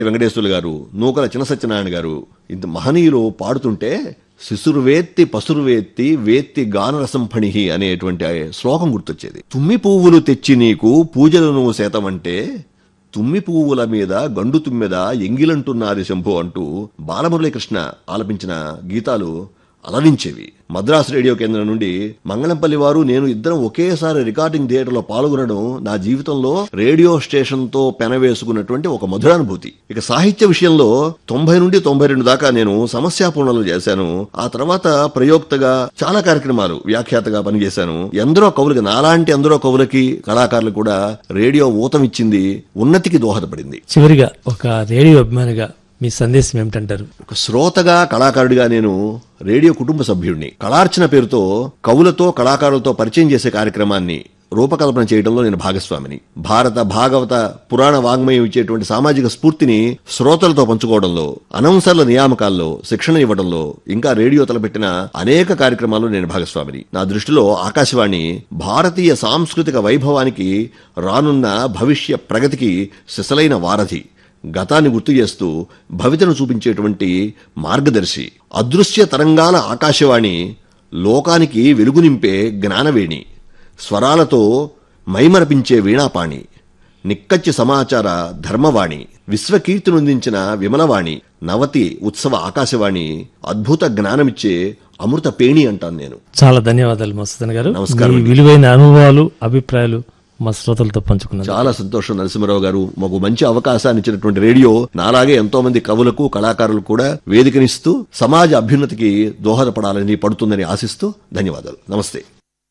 వెంకటేశ్వర్లు గారు నూకల చిన్న సత్యనారాయణ గారు ఇంత మహనీయులు పాడుతుంటే శిశురువేత్తి పసురువేత్తి వేత్తి గానరసం ఫణిహి అనేటువంటి ఆ శ్లోకం గుర్తొచ్చేది తుమ్మి పువ్వులు తెచ్చి నీకు పూజలను శాతమంటే తుమ్మి పువ్వుల మీద గండు తుమ్మెద ఎంగిలంటున్నది శంభు అంటూ బాలమురళీకృష్ణ ఆలపించిన గీతాలు అలరించేవి మద్రాసు రేడియో కేంద్రం నుండి మంగళంపల్లి వారు నేను ఇద్దరం ఒకేసారి రికార్డింగ్ థియేటర్లో పాల్గొనడం నా జీవితంలో రేడియో స్టేషన్ తో పెనవేసుకున్నటువంటి ఒక మధురానుభూతి ఇక సాహిత్య విషయంలో తొంభై నుండి తొంభై రెండు దాకా నేను సమస్యాపూర్ణలు చేశాను ఆ తర్వాత ప్రయోక్తగా చాలా కార్యక్రమాలు వ్యాఖ్యాతగా పనిచేశాను ఎందరో కవులకి నాలాంటి ఎందరో కవులకి కళాకారులు కూడా రేడియో ఊతమిచ్చింది ఉన్నతికి దోహదపడింది చివరిగా ఒక రేడియో అభిమానిగా మీ సందేశం ఏమిటంటారు ఒక శ్రోతగా కళాకారుడిగా నేను రేడియో కుటుంబ సభ్యుడిని కళార్చన పేరుతో కవులతో కళాకారులతో పరిచయం చేసే కార్యక్రమాన్ని రూపకల్పన చేయడంలో నేను భాగస్వామిని భారత భాగవత పురాణ వాంగ్మయం ఇచ్చేటువంటి సామాజిక స్ఫూర్తిని శ్రోతలతో పంచుకోవడంలో అనౌన్సర్ల నియామకాల్లో శిక్షణ ఇవ్వడంలో ఇంకా రేడియో తలపెట్టిన అనేక కార్యక్రమాల్లో నేను భాగస్వామిని నా దృష్టిలో ఆకాశవాణి భారతీయ సాంస్కృతిక వైభవానికి రానున్న భవిష్య ప్రగతికి సిసలైన వారధి గతాన్ని గుర్తు చేస్తూ భవితను చూపించేటువంటి మార్గదర్శి అదృశ్య తరంగాల ఆకాశవాణి లోకానికి వెలుగు నింపే జ్ఞానవేణి స్వరాలతో మైమరపించే వీణాపాణి నిక్కచ్చి సమాచార ధర్మవాణి విశ్వకీర్తినొందించిన విమలవాణి నవతి ఉత్సవ ఆకాశవాణి అద్భుత జ్ఞానమిచ్చే అమృత పేణి అంటాను నేను చాలా ధన్యవాదాలు మస్తున్ గారు నమస్కారం మీ విలువైన అనుభవాలు అభిప్రాయాలు మా శ్రోతలతో పంచుకున్నారు చాలా సంతోషం నరసింహరావు గారు మాకు మంచి అవకాశాన్ని ఇచ్చినటువంటి రేడియో నాలాగే ఎంతో మంది కవులకు కళాకారులకు కూడా వేదికనిస్తూ సమాజ అభ్యున్నతికి దోహదపడాలని పడుతుందని ఆశిస్తూ ధన్యవాదాలు నమస్తే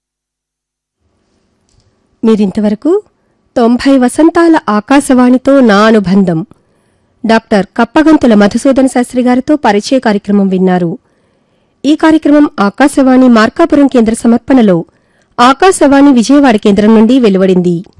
మీరింతవరకు తొంభై వసంతాల ఆకాశవాణితో నా అనుబంధం డాక్టర్ కప్పగంతుల మధుసూదన శాస్త్రి గారితో పరిచయ కార్యక్రమం విన్నారు ఈ కార్యక్రమం ఆకాశవాణి మార్కాపురం కేంద్ర సమర్పణలో ఆకాశవాణి విజయవాడ కేంద్రం నుండి వెలువడింది